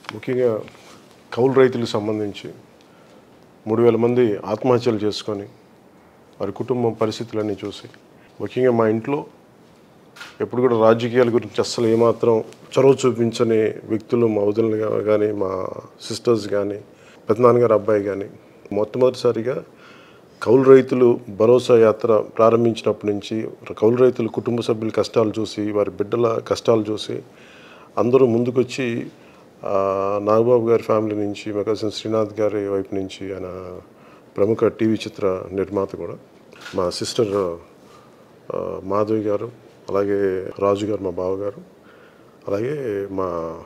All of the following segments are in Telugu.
ముఖ్యంగా కౌలు రైతులకు సంబంధించి మూడు వేల మంది ఆత్మహత్యలు చేసుకొని వారి కుటుంబం పరిస్థితులన్నీ చూసి ముఖ్యంగా మా ఇంట్లో ఎప్పుడు కూడా రాజకీయాల గురించి అస్సలు ఏమాత్రం చొరవ చూపించని వ్యక్తులు మా వదినలు గా- కానీ మా సిస్టర్స్ కానీ పెద్దనాన్నగారు అబ్బాయి కానీ మొట్టమొదటిసారిగా కౌలు రైతులు భరోసా యాత్ర ప్రారంభించినప్పటి నుంచి కౌలు రైతుల కుటుంబ సభ్యుల కష్టాలు చూసి వారి బిడ్డల కష్టాలు చూసి అందరూ ముందుకొచ్చి ఆ, నాగబాబు గారి ఫ్యామిలీ నుంచి మా కజిన్ శ్రీనాథ్ గారి వైపు నుంచి ఆయన ప్రముఖ టీవీ చిత్ర నిర్మాత కూడా మా సిస్టర్ ఆ, మాధవి గారు అలాగే రాజు గారు మా బావగారు అలాగే మా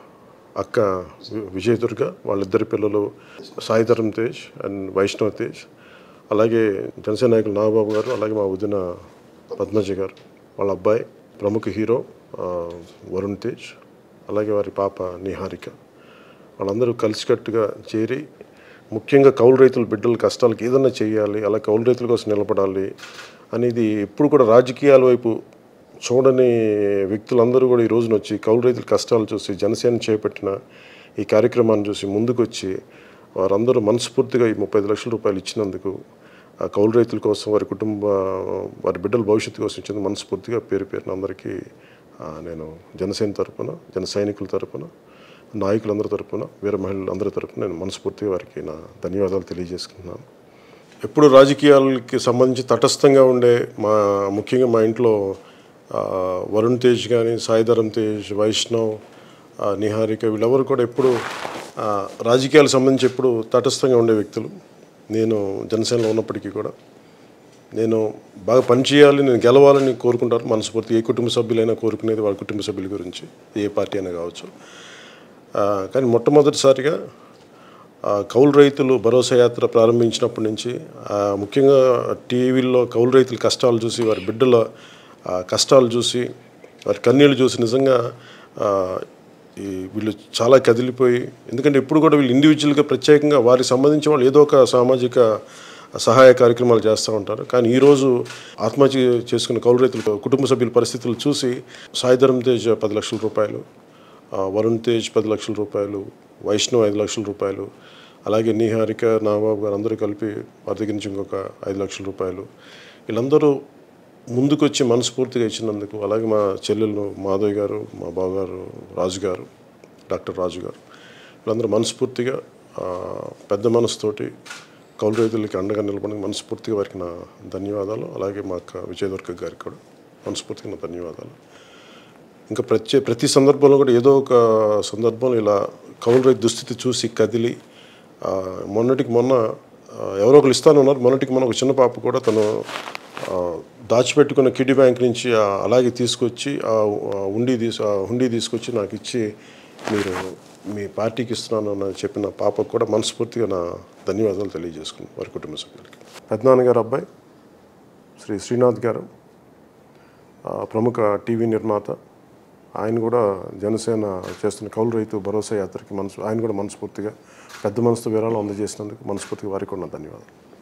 అక్క వి- విజయ దుర్గ వాళ్ళిద్దరి పిల్లలు సాయిధరం తేజ్ అండ్ వైష్ణవ్ తేజ్ అలాగే జనసేన నాయకులు నాగబాబు గారు అలాగే మా వదిన పద్మజ గారు వాళ్ళ అబ్బాయి ప్రముఖ హీరో ఆ, వరుణ్ తేజ్ అలాగే వారి పాప నిహారిక వాళ్ళందరూ కలిసికట్టుగా చేరి ముఖ్యంగా కౌలు రైతుల బిడ్డల కష్టాలకు ఏదన్నా చేయాలి అలా కౌలు రైతుల కోసం నిలబడాలి అనేది ఎప్పుడు కూడా రాజకీయాల వైపు చూడని వ్యక్తులందరూ కూడా ఈ రోజున వచ్చి కౌలు రైతుల కష్టాలు చూసి జనసేన చేపట్టిన ఈ కార్యక్రమాన్ని చూసి ముందుకొచ్చి వారందరూ మనస్ఫూర్తిగా ఈ ముప్పై ఐదు లక్షల రూపాయలు ఇచ్చినందుకు ఆ కౌలు రైతుల కోసం వారి కుటుంబ వారి బిడ్డల భవిష్యత్తు కోసం ఇచ్చేందుకు మనస్ఫూర్తిగా పేరు పేరున అందరికీ ఆ, నేను జనసేన తరపున జన సైనికుల తరపున నాయకులందరి తరపున వీర మహిళలందరి తరపున నేను మనస్ఫూర్తిగా వారికి నా ధన్యవాదాలు తెలియజేసుకుంటున్నాను ఎప్పుడు రాజకీయాలకి సంబంధించి తటస్థంగా ఉండే మా ముఖ్యంగా మా ఇంట్లో ఆ, వరుణ్ తేజ్ కానీ సాయిధరం తేజ్ వైష్ణవ్ ఆ, నిహారిక వీళ్ళెవరు కూడా ఎప్పుడు ఆ, రాజకీయాలకు సంబంధించి ఎప్పుడు తటస్థంగా ఉండే వ్యక్తులు నేను జనసేనలో ఉన్నప్పటికీ కూడా నేను బాగా పనిచేయాలి నేను గెలవాలని కోరుకుంటారు మనస్ఫూర్తి ఏ కుటుంబ సభ్యులైనా కోరుకునేది వాళ్ళ కుటుంబ సభ్యుల గురించి ఏ పార్టీ అయినా కావచ్చు ఆ, కానీ మొట్టమొదటిసారిగా ఆ, కౌలు రైతులు భరోసా యాత్ర ప్రారంభించినప్పటి నుంచి ఆ, ముఖ్యంగా టీవీల్లో కౌలు రైతుల కష్టాలు చూసి వారి బిడ్డల ఆ, కష్టాలు చూసి వారి కన్నీళ్ళు చూసి నిజంగా ఆ, ఈ వీళ్ళు చాలా కదిలిపోయి ఎందుకంటే ఎప్పుడు కూడా వీళ్ళు ఇండివిజువల్గా ప్రత్యేకంగా వారికి సంబంధించి వాళ్ళు ఏదో ఒక సామాజిక సహాయ కార్యక్రమాలు చేస్తూ ఉంటారు కానీ ఈరోజు ఆత్మహత్య చేసుకున్న కౌలు రైతుల కుటుంబ సభ్యుల పరిస్థితులు చూసి సాయిధరం తేజ్ పది లక్షల రూపాయలు ఆ, వరుణ్ తేజ్ పది లక్షల రూపాయలు వైష్ణవ్ ఐదు లక్షల రూపాయలు అలాగే నిహారిక నాగబాబు గారు అందరూ కలిపి వారి దగ్గర నుంచి ఇంకొక ఐదు లక్షల రూపాయలు వీళ్ళందరూ ముందుకొచ్చి మనస్ఫూర్తిగా ఇచ్చినందుకు అలాగే మా చెల్లెలు మాధవ్ గారు మా బావగారు రాజు గారు డాక్టర్ రాజు గారు వీళ్ళందరూ మనస్ఫూర్తిగా ఆ, పెద్ద మనసుతోటి కౌలు రైతులకి అండగా నిలబడి మనస్ఫూర్తిగా వారికి నా ధన్యవాదాలు అలాగే మా అక్క విజయదుర్గ గారికి కూడా మనస్ఫూర్తిగా నా ధన్యవాదాలు ఇంకా ప్రత్యే ప్రతి సందర్భంలో కూడా ఏదో ఒక సందర్భంలో ఇలా కౌలు రైతు దుస్థితి చూసి కదిలి ఆ, మొన్నటికి మొన్న ఆ, ఎవరో ఒకరు ఇస్తాను ఉన్నారు మొన్నటికి మొన్న ఒక చిన్న పాప కూడా తను ఆ, దాచిపెట్టుకున్న కిడ్నీ బ్యాంక్ నుంచి ఆ, అలాగే తీసుకొచ్చి ఆ ఆ ఉండి తీసు ఆ హుండీ తీసుకొచ్చి నాకు ఇచ్చి మీరు మీ పార్టీకి ఇస్తున్నాను అని చెప్పిన పాపకు కూడా మనస్ఫూర్తిగా నా ధన్యవాదాలు తెలియజేసుకున్నాను వారి కుటుంబ సభ్యులకి పెద్దనాన్నగారు అబ్బాయి శ్రీ శ్రీనాథ్ గారు ఆ, ప్రముఖ టీవీ నిర్మాత ఆయన కూడా జనసేన చేస్తున్న కౌలు రైతు భరోసా యాత్రకి మనసు ఆయన కూడా మనస్ఫూర్తిగా పెద్ద మనసుతో విరాళం అందజేసినందుకు మనస్ఫూర్తిగా వారికి కూడా నా ధన్యవాదాలు